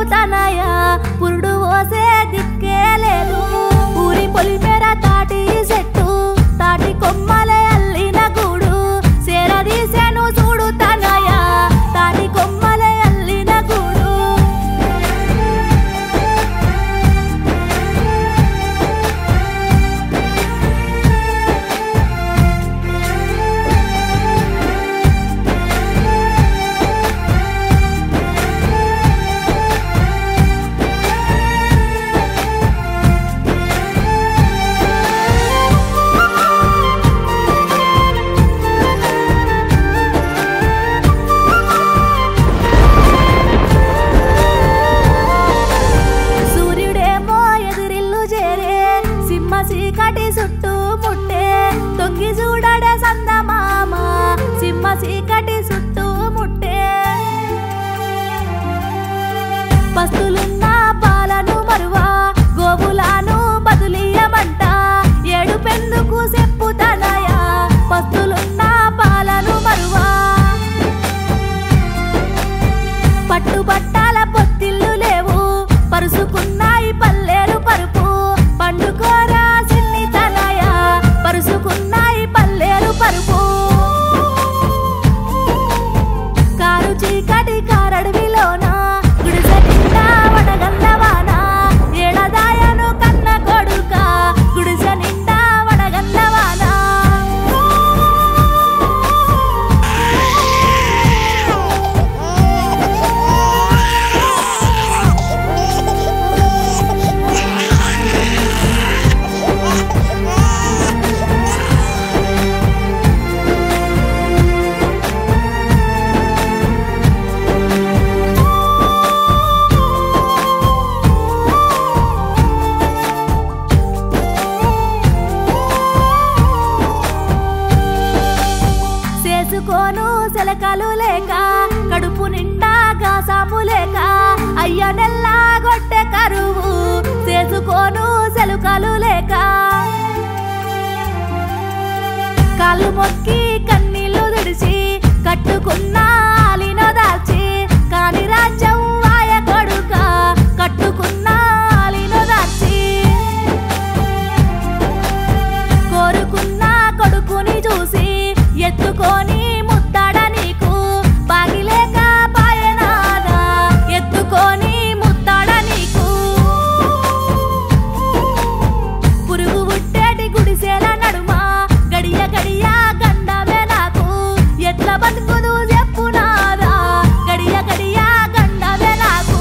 తనయ పురుడు పోసే దిక్కే లేదు ఊరి పొలిమేర తాటి చెట్టు తాటి కొమ్మలే అల్లిన గూడు సేరదీసెను చూడు తనయ తాటి కొమ్మలే అల్లిన గూడు సూర్యుడేమో ఎదురిల్లు చేరే సింహ చీకటి చుట్టూ ముట్టే తొంగి చూడడే సందమామ సింహ చీకటి చుట్టూ ముట్టే పస్తులున్న పాలను మరువా గోవులను బదులియమంట ఏడు పెందుకు చెప్పుతనయా పస్తులున్న పాలను మరువా పట్టుబట్టాల పొత్తిల్లు లేవు పరుసుకున్నాయి పల్లెరు పరుపు పండుకోరా సిన్ని తనయ పరుసుకున్నాయి పల్లెరు పరుపు కారు చీకటి కారడవిలోన గుడిసె నిండా వడగల్లవాన ఏడదాయను కన్న కొడుక గుడిసె నిండా వడగల్లవాన చేసుకోను సెలకలు లేక కడుపు నిండా గాసాము లేక అయ్య నెల్లా గొట్టె కరువు చేసుకోను సెలుకలు లేక కాళ్ళు మొక్కి కన్నీళ్లు తుడిచి కట్టుకున్న ఆలినో దాల్చి కాని రాజ్యం వాయ కొడుక కట్టుకున్న ఆలినో దాల్చి కోరుకున్న కొడుకుని చూసి ఎత్తుకొని ముద్దాడ నీకు బాగిలేక పాయనాదా ఎత్తుకొని ముద్దాడ నీకు పురుగు పుట్టేటి గుడిసేల నడుమ గడియ గడియ గండమే నాకు ఎట్ల బతుకుదు చెప్పునాదా గడియ గడియ గండమే నాకు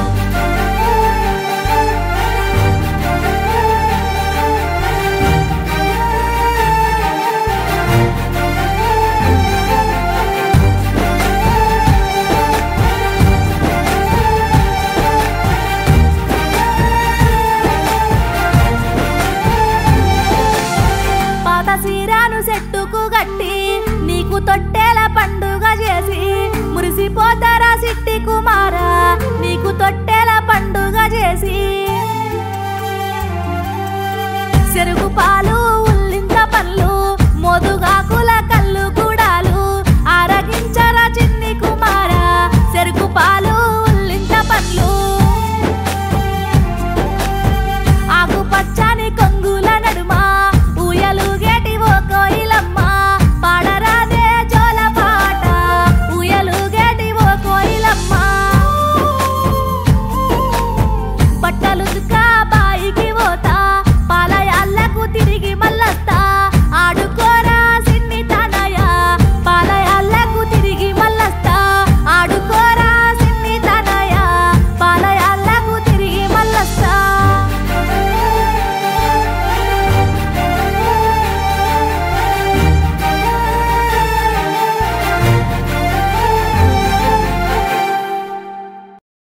పాత సీరాను చెట్టుకు గట్టి నీకు తొట్టెల పండుగ చేసి మురిసిపోతారా సిట్టి కుమారా నీకు తొట్టెల పండుగ చేసి చెరుగు పాలు